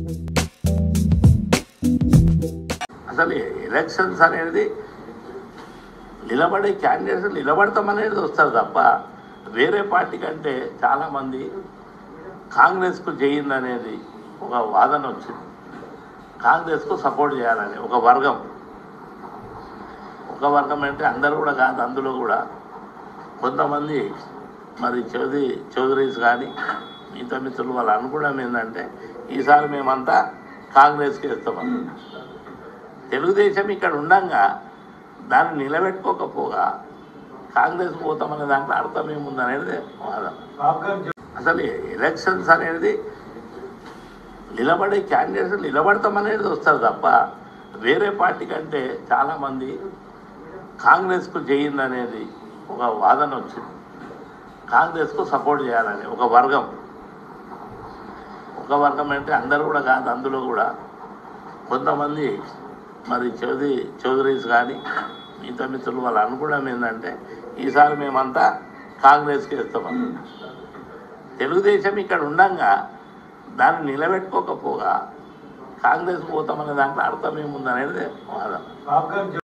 అసలు ఎలక్షన్స్ అనేది నిలబడే క్యాండిడేట్స్ నిలబడతామనేది వస్తారు తప్ప వేరే పార్టీ కంటే చాలామంది కాంగ్రెస్కు చేయిందనేది ఒక వాదన వచ్చింది కాంగ్రెస్కు సపోర్ట్ చేయాలని ఒక వర్గం ఒక వర్గం అంటే అందరూ కూడా కాదు అందులో కూడా కొంతమంది మరి చౌదరి చౌదరీస్ కానీ మిగతా మిత్రులు వాళ్ళు అనుకోవడం ఏంటంటే ఈసారి మేమంతా కాంగ్రెస్కి ఇస్తామని తెలుగుదేశం ఇక్కడ ఉండంగా దాన్ని నిలబెట్టుకోకపోగా కాంగ్రెస్ పోతామనే దాంట్లో అర్థం ఏముందనేది వాదన అసలు ఎలక్షన్స్ అనేది నిలబడే క్యాండిడేట్స్ నిలబడతామనేది వస్తారు తప్ప వేరే పార్టీ కంటే చాలామంది కాంగ్రెస్కు చేయిందనేది ఒక వాదన వచ్చింది కాంగ్రెస్కు సపోర్ట్ చేయాలని ఒక వర్గం ఒక వర్గం అంటే అందరూ కూడా కాదు అందులో కూడా కొంతమంది మరి చౌదరి చౌదరీస్ కానీ మిగతా మిత్రులు వాళ్ళు అనుకోవడం ఏంటంటే ఈసారి మేమంతా కాంగ్రెస్కి ఇస్తామని తెలుగుదేశం ఇక్కడ ఉండంగా దాన్ని నిలబెట్టుకోకపోగా కాంగ్రెస్ పోతామనే దాంట్లో అర్థం ఏముందనేది వాదన